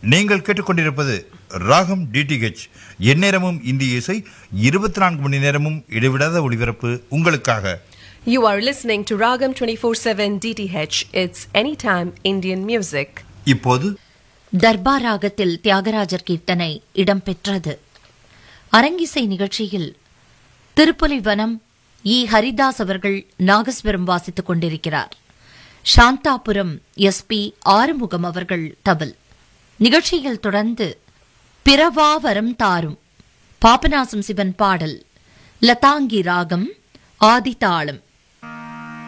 நீங்கள் கேட்டுக்கொண்டிருப்பது ராகம் டிடிஹெச் எந்நேரமும் இந்திய இசை இருபத்தி நான்கு மணி நேரமும் இடைவிடாத ஒளிபரப்பு உங்களுக்காக You are listening to Ragam 24/7 DTH. It's anytime Indian music. இப்போது தர்பார் ராகத்தில் தியாகராஜர் கீர்த்தனை இடம்பெற்றது அரங்கிசை நிகழ்ச்சியில் திருப்புலிவனம் இ ஹரிதாஸ் அவர்கள் நாகஸ்வரம் வாசித்துக் கொண்டிருக்கிறார் சாந்தாபுரம் எஸ் பி ஆறுமுகம் அவர்கள் தபல் நிகழ்ச்சியில் தொடர்ந்து பிறவா வரம் தாரும் பாபநாசம் சிவன் பாடல் லதாங்கி ராகம் ஆதிதாளம்